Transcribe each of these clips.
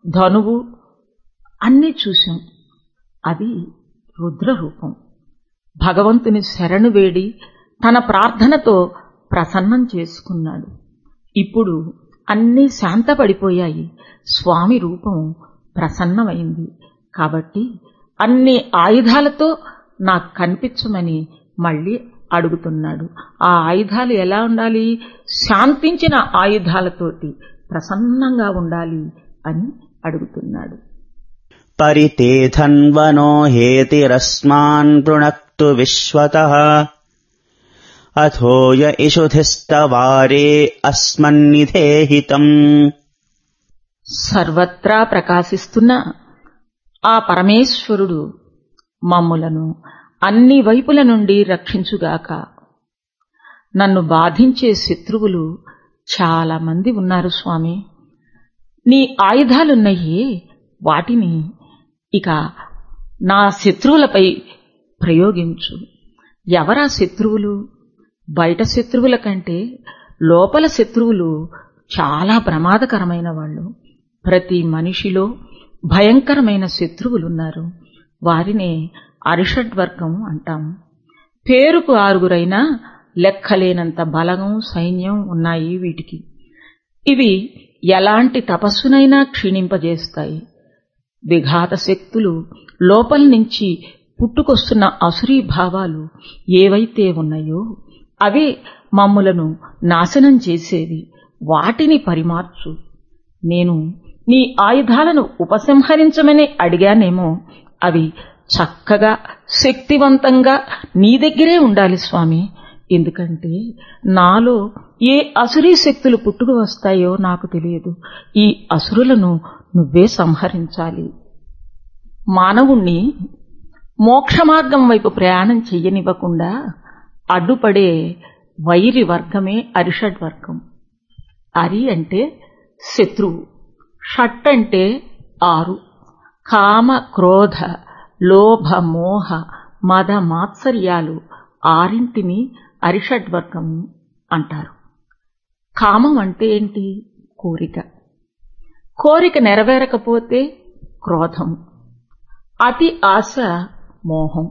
ధనువు అన్నీ చూశాం అది రుద్ర రూపం భగవంతుని శరణు వేడి తన ప్రార్థనతో ప్రసన్నం చేసుకున్నాడు ఇప్పుడు అన్నీ శాంతపడిపోయాయి స్వామి రూపం ప్రసన్నమైంది కాబట్టి అన్ని ఆయుధాలతో నాకు కనిపించమని మళ్ళీ అడుగుతున్నాడు ఆ ఆయుధాలు ఎలా ఉండాలి శాంతించిన ఆయుధాలతోటి ప్రసన్నంగా ఉండాలి అని అడుగుతున్నాడు परितेधन्वनो हेतिरस्मान् पृणक्तु विश्वतः अथो य इषुधिस्तवारे अस्मन्निधेहितम् సర్వత్రా ప్రకాశిస్తున్న ఆ పరమేశ్వరుడు మమ్ములను అన్ని వైపుల నుండి రక్షించుగాక నన్ను బాధించే శత్రువులు చాలా మంది ఉన్నారు స్వామి నీ ఆయుధాలున్నాయి వాటిని ఇక నా శత్రువులపై ప్రయోగించు ఎవరా శత్రువులు బయట శత్రువుల కంటే లోపల శత్రువులు చాలా ప్రమాదకరమైన వాళ్ళు ప్రతి మనిషిలో భయంకరమైన శత్రువులున్నారు వారినే అరిషడ్వర్గం అంటాం పేరుకు ఆరుగురైనా లెక్కలేనంత బలం సైన్యం ఉన్నాయి వీటికి ఇవి ఎలాంటి తపస్సునైనా క్షీణింపజేస్తాయి విఘాత శక్తులు లోపల నుంచి పుట్టుకొస్తున్న అసురీ భావాలు ఏవైతే ఉన్నాయో అవే మమ్ములను నాశనం చేసేవి వాటిని పరిమార్చు నేను నీ ఆయుధాలను ఉపసంహరించమని అడిగానేమో అవి చక్కగా శక్తివంతంగా నీ దగ్గరే ఉండాలి స్వామి ఎందుకంటే నాలో ఏ అసురీ శక్తులు పుట్టుకు వస్తాయో నాకు తెలియదు ఈ అసురులను నువ్వే సంహరించాలి మానవుణ్ణి మోక్ష మార్గం వైపు ప్రయాణం చెయ్యనివ్వకుండా అడ్డుపడే వైరి వర్గమే అరిషడ్ వర్గం అరి అంటే శత్రువు షట్ అంటే ఆరు కామ క్రోధ లోభ మోహ మద మాత్సర్యాలు ఆరింటిని అరిషడ్వర్గం అంటారు కామం అంటే ఏంటి కోరిక కోరిక నెరవేరకపోతే క్రోధం అతి ఆశ మోహం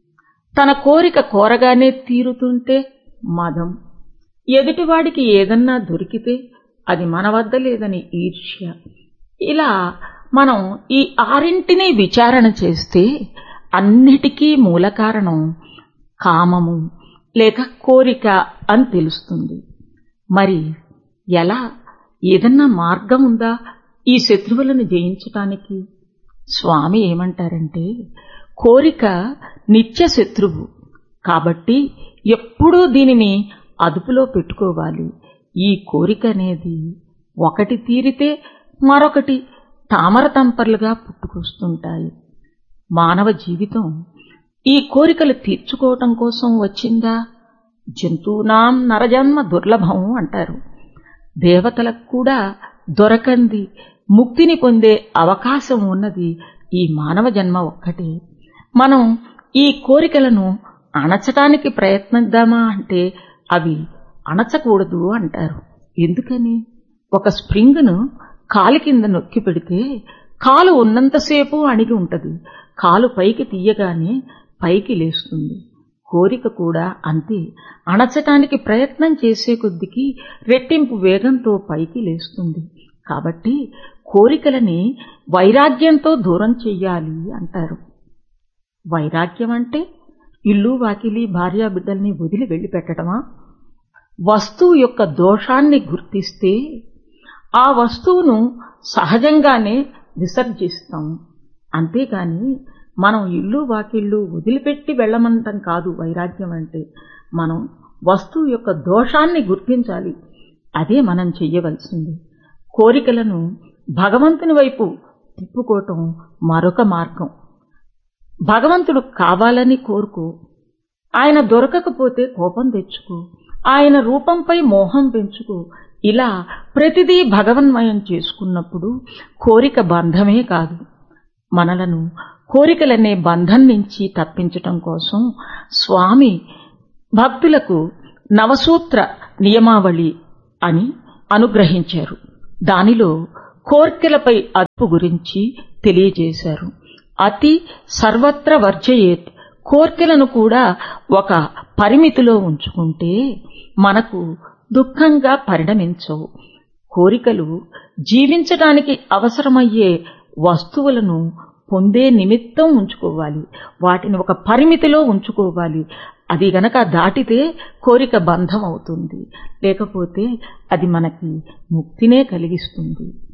తన కోరిక కోరగానే తీరుతుంటే మదం ఎదుటివాడికి ఏదన్నా దొరికితే అది మన వద్ద లేదని ఈర్ష్య ఇలా మనం ఈ ఆరింటిని విచారణ చేస్తే అన్నిటికీ మూల కారణం కామము లేక కోరిక అని తెలుస్తుంది మరి ఎలా ఏదన్నా మార్గం ఉందా ఈ శత్రువులను జయించటానికి స్వామి ఏమంటారంటే కోరిక నిత్య శత్రువు కాబట్టి ఎప్పుడూ దీనిని అదుపులో పెట్టుకోవాలి ఈ కోరిక అనేది ఒకటి తీరితే మరొకటి తామర తంపర్లుగా పుట్టుకొస్తుంటాయి మానవ జీవితం ఈ కోరికలు తీర్చుకోవటం కోసం వచ్చిందా జంతువునాం నరజన్మ దుర్లభం అంటారు దేవతలకు కూడా దొరకంది ముక్తిని పొందే అవకాశం ఉన్నది ఈ మానవ జన్మ ఒక్కటే మనం ఈ కోరికలను అణచటానికి ప్రయత్నిద్దామా అంటే అవి అణచకూడదు అంటారు ఎందుకని ఒక స్ప్రింగ్ను కాలు కింద నొక్కి పెడితే కాలు ఉన్నంతసేపు అణిగి ఉంటది కాలు పైకి తీయగానే పైకి లేస్తుంది కోరిక కూడా అంతే అణచటానికి ప్రయత్నం చేసే కొద్దికి రెట్టింపు వేగంతో పైకి లేస్తుంది కాబట్టి కోరికలని వైరాగ్యంతో దూరం చెయ్యాలి అంటారు వైరాగ్యం అంటే ఇల్లు వాకిలి భార్యా బిడ్డల్ని వదిలి వెళ్ళి పెట్టడమా వస్తువు యొక్క దోషాన్ని గుర్తిస్తే ఆ వస్తువును సహజంగానే విసర్జిస్తాం అంతేగాని మనం ఇల్లు వాకిళ్ళు వదిలిపెట్టి వెళ్ళమంటం కాదు వైరాగ్యం అంటే మనం వస్తువు యొక్క దోషాన్ని గుర్తించాలి అదే మనం చెయ్యవలసింది కోరికలను భగవంతుని వైపు తిప్పుకోవటం మరొక మార్గం భగవంతుడు కావాలని కోరుకో ఆయన దొరకకపోతే కోపం తెచ్చుకో ఆయన రూపంపై మోహం పెంచుకో ఇలా ప్రతిదీ భగవన్మయం చేసుకున్నప్పుడు కోరిక బంధమే కాదు మనలను కోరికలనే బంధం నుంచి తప్పించటం కోసం స్వామి భక్తులకు నవసూత్ర నియమావళి అని అనుగ్రహించారు దానిలో కోర్కెలపై అదుపు గురించి తెలియజేశారు అతి సర్వత్ర వర్జయేత్ కోర్కెలను కూడా ఒక పరిమితిలో ఉంచుకుంటే మనకు దుఃఖంగా పరిణమించవు కోరికలు జీవించడానికి అవసరమయ్యే వస్తువులను పొందే నిమిత్తం ఉంచుకోవాలి వాటిని ఒక పరిమితిలో ఉంచుకోవాలి అది గనక దాటితే కోరిక బంధం అవుతుంది లేకపోతే అది మనకి ముక్తినే కలిగిస్తుంది